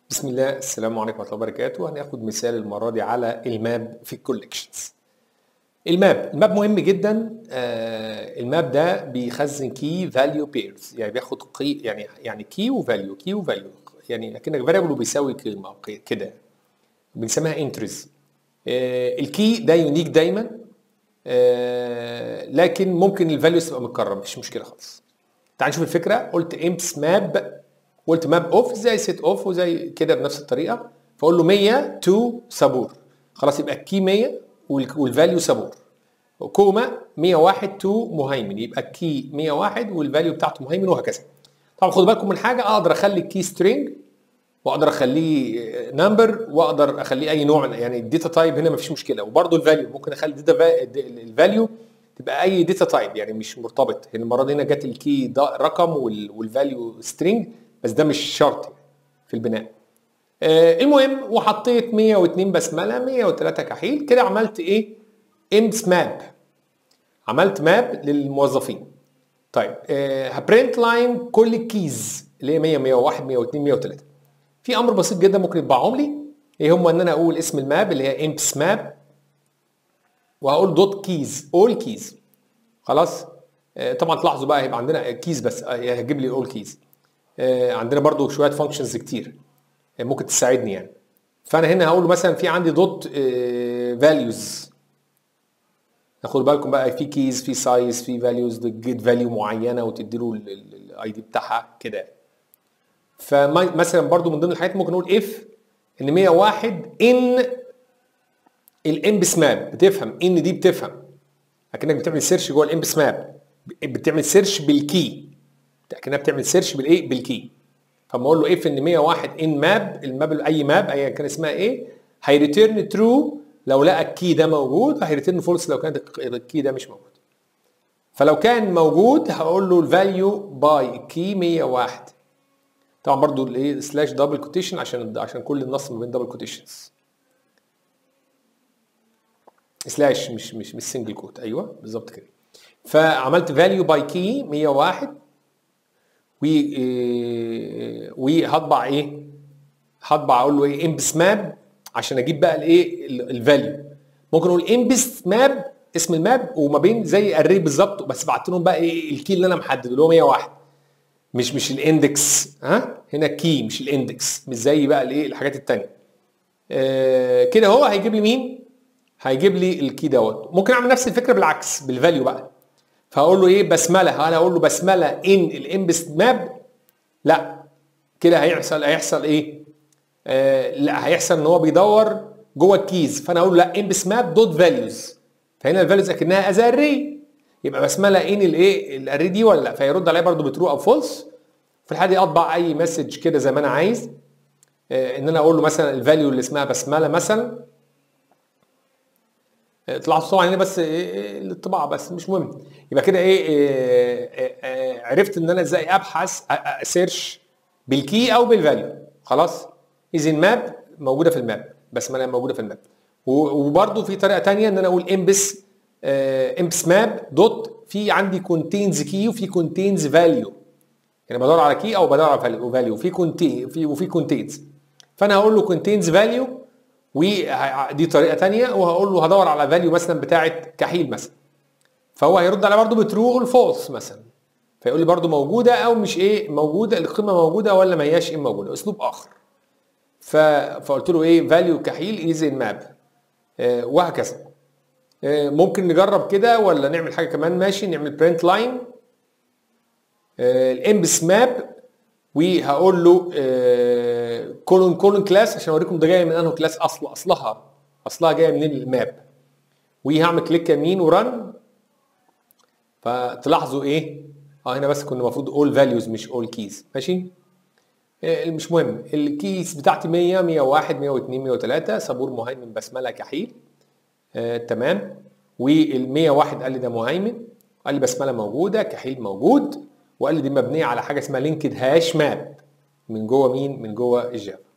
بسم الله السلام عليكم ورحمه الله وبركاته هناخد مثال المره دي على الماب في الكوليكشنز الماب الماب مهم جدا آه الماب ده بيخزن كي فاليو بيرز يعني بياخد قي يعني يعني كي وفاليو كي وفاليو يعني اكنك فاريبل وبيساوي قيمه أو قي- كده بنسميها انتريز آه الكي ده يونيك دايما آه لكن ممكن الفاليوز تبقى متكرره مفيش مشكله خالص تعال نشوف الفكره قلت امبس ماب قلت ماب اوف زي سيت اوف وزي كده بنفس الطريقه فاقول له 100 تو صابور خلاص يبقى الكي 100 وال- والفاليو صابور كوما 101 تو مهيمن يبقى الكي 101 والفاليو بتاعته مهيمن وهكذا طبعا خدوا بالكم من حاجه اقدر اخلي الكي سترينج واقدر اخليه نمبر واقدر اخليه اي نوع يعني الداتا تايب هنا مفيش مشكله وبرده الفاليو ممكن اخلي الداتا الفاليو تبقى اي داتا تايب يعني مش مرتبط هنا المره دي هنا جت الكي ده رقم والفاليو سترينج بس ده مش شرط في البناء آه المهم وحطيت 102 بسمله 103 كحيل كده عملت ايه امس ماب عملت ماب للموظفين طيب آه هبرنت لاين كل الكيز اللي هي 100 101 102 103 في امر بسيط جدا ممكن يطبعهم لي ايه هم ان انا اقول اسم الماب اللي هي امبس ماب وهقول دوت كيز اول كيز خلاص آه، طبعا تلاحظوا بقى هيبقى عندنا كيز بس آه، هيجيب لي اول كيز عندنا برضو شويه فانكشنز كتير آه، ممكن تساعدني يعني فانا هنا هقول مثلا في عندي دوت فاليوز ناخد بالكم بقى في كيز في سايز في فاليوز تجيت فاليو معينه وتدي له الاي دي بتاعها كده فمثلا برضو من ضمن الحاجات ممكن نقول اف ان 101 ان الامبس ماب بتفهم ان دي بتفهم اكنك بتعمل سيرش جوه الامبس ماب بتعمل سيرش بالكي اكنها بتعمل سيرش بالايه بالكي فما اقول له اف ان 101 ان ماب الماب اي ماب ايا كان اسمها ايه هيريتيرن ترو لو لقى الكي ده موجود هيريتيرن فولس لو كان الكي ده مش موجود فلو كان موجود هقول له الفاليو باي كي 101 طبعا برضو الايه سلاش دبل كوتيشن عشان عشان كل النص ما بين دبل كوتيشنز سلاش مش مش مش سنجل كوت ايوه بالظبط كده فعملت فاليو باي كي 101 و إيه، وهطبع ايه هطبع اقول له ايه امبس ماب عشان اجيب بقى الايه الفاليو ممكن اقول امبس ماب اسم الماب وما بين زي اري بالظبط بس بعت لهم بقى ايه الكي اللي انا محدده اللي هو 101 مش مش الاندكس ها هنا كي مش الاندكس مش زي بقى الايه الحاجات التانية آه كده هو هيجيب لي مين هيجيب لي الكي دوت ممكن اعمل نفس الفكره بالعكس بالفاليو بقى فهقول له ايه بسمله انا اقول له بسمله ان الامبس ماب لا كده هيحصل هيحصل ايه آه لا هيحصل ان هو بيدور جوه الكيز فانا اقول له لا امبس ماب دوت فاليوز فهنا الفاليوز اكنها از اري يبقى بسمله ان الايه الاري دي ولا لا فيرد عليا برده بترو او فولس في الحاله دي اطبع اي مسج كده زي ما انا عايز آه ان انا اقول له مثلا الفاليو اللي اسمها بسمله مثلا طلعت طبعا هنا بس إيه إيه الطباعه بس مش مهم يبقى كده ايه, إيه, إيه, إيه عرفت ان انا ازاي ابحث سيرش بالكي او بالفاليو خلاص اذا ماب موجوده في الماب بس ما موجوده في الماب وبرده في طريقه تانية ان انا اقول امبس امبس ماب دوت في عندي كونتينز كي وفي كونتينز فاليو يعني بدور على كي او بدور على فاليو وفي كونتين في وفي كونتينز فانا هقول له كونتينز فاليو ودي طريقه تانية وهقول له هدور على فاليو مثلا بتاعه كحيل مثلا فهو هيرد على برضه بترو اور فولس مثلا فيقول لي برضه موجوده او مش ايه موجوده القيمه موجوده ولا ما هياش ايه موجوده اسلوب اخر ف... فقلت له ايه فاليو كحيل از ان ماب آه وهكذا آه ممكن نجرب كده ولا نعمل حاجه كمان ماشي نعمل برنت لاين آه الامبس ماب وهقول له آه كولون كولون كلاس عشان اوريكم ده جايه من انه كلاس اصل اصلها اصلها جايه من الماب وهعمل كليك يمين ورن فتلاحظوا ايه اه هنا بس كنا المفروض اول فاليوز مش اول كيز ماشي آه مش مهم الكيز بتاعتي 100 101 102 103 صبور مهيمن بسمله كحيل آه تمام وال 101 قال لي ده مهيمن قال لي بسمله موجوده كحيل موجود وقال لي دي مبنيه على حاجه اسمها لينكد هاش ماب من جوه مين من جوه الجافا